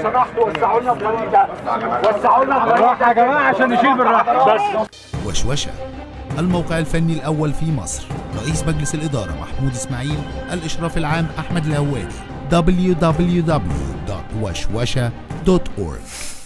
سمحتوا وسعوا لنا الطريق ده وسعوا لنا الطريق بالراحه يا جماعه عشان نشيل بالراحه بس وشوشة الموقع الفني الأول في مصر رئيس مجلس الإدارة محمود إسماعيل الإشراف العام أحمد الهواري www.وشوشة.org